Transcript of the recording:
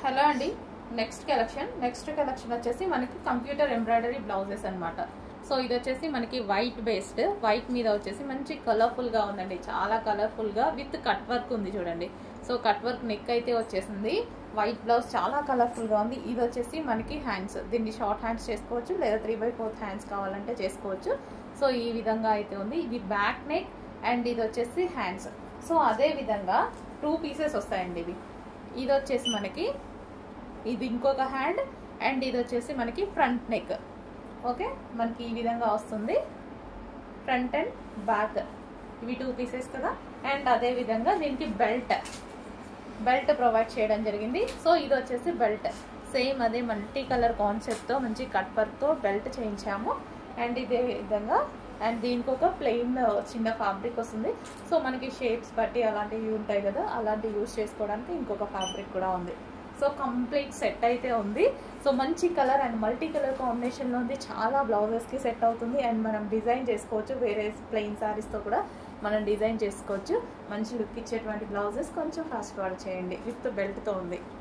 hello అండి next collection next collection వచ్చేసి మనకి కంప్యూటర్ ఎంబ్రాయిడరీ బ్లౌజెస్ అన్నమాట సో ఇది వచ్చేసి మనకి వైట్ బేస్డ్ వైట్ మీద వచ్చేసి మంచి కలర్ఫుల్ గా ఉందండి చాలా కలర్ఫుల్ గా విత్ కట్ వర్క్ ఉంది చూడండి సో కట్ వర్క్ నెక్ అయితే వచ్చేసింది వైట్ బ్లౌజ్ చాలా కలర్ఫుల్ గా ఉంది ఇది వచ్చేసి మనకి హ్యాండ్స్ దీన్ని షార్ట్ హ్యాండ్స్ చేసుకోవచ్చు లేదా త్రీ బై ఫోర్త్ హ్యాండ్స్ కావాలంటే చేసుకోవచ్చు సో ఈ విధంగా అయితే ఉంది ఇది బ్యాక్ నెక్ అండ్ ఇది వచ్చేసి హ్యాండ్స్ సో అదే విధంగా టూ పీసెస్ వస్తాయండి ఇవి ఇది వచ్చేసి మనకి ఇది ఇంకొక హ్యాండ్ అండ్ ఇది వచ్చేసి మనకి ఫ్రంట్ నెక్ ఓకే మనకి ఈ విధంగా వస్తుంది ఫ్రంట్ అండ్ బ్యాక్ ఇవి టూ పీసెస్ కదా అండ్ అదే విధంగా దీనికి బెల్ట్ బెల్ట్ ప్రొవైడ్ చేయడం జరిగింది సో ఇది వచ్చేసి బెల్ట్ సేమ్ అదే మల్టీ కలర్ కాన్సెప్ట్తో మంచి కట్ వర్క్తో బెల్ట్ చేయించాము అండ్ ఇదే విధంగా అండ్ దీనికి ఒక ప్లెయిన్ చిన్న ఫ్యాబ్రిక్ వస్తుంది సో మనకి షేప్స్ బట్టి అలాంటివి ఉంటాయి కదా అలాంటివి యూజ్ చేసుకోవడానికి ఇంకొక ఫ్యాబ్రిక్ కూడా ఉంది సో కంప్లీట్ సెట్ అయితే ఉంది సో మంచి కలర్ అండ్ మల్టీ కలర్ కాంబినేషన్లో ఉంది చాలా బ్లౌజెస్కి సెట్ అవుతుంది అండ్ మనం డిజైన్ చేసుకోవచ్చు వేరే ప్లెయిన్ శారీస్తో కూడా మనం డిజైన్ చేసుకోవచ్చు మంచి లుక్ ఇచ్చేటువంటి బ్లౌజెస్ కొంచెం ఫాస్ట్ ఫార్వర్డ్ చేయండి విత్ బెల్ట్తో ఉంది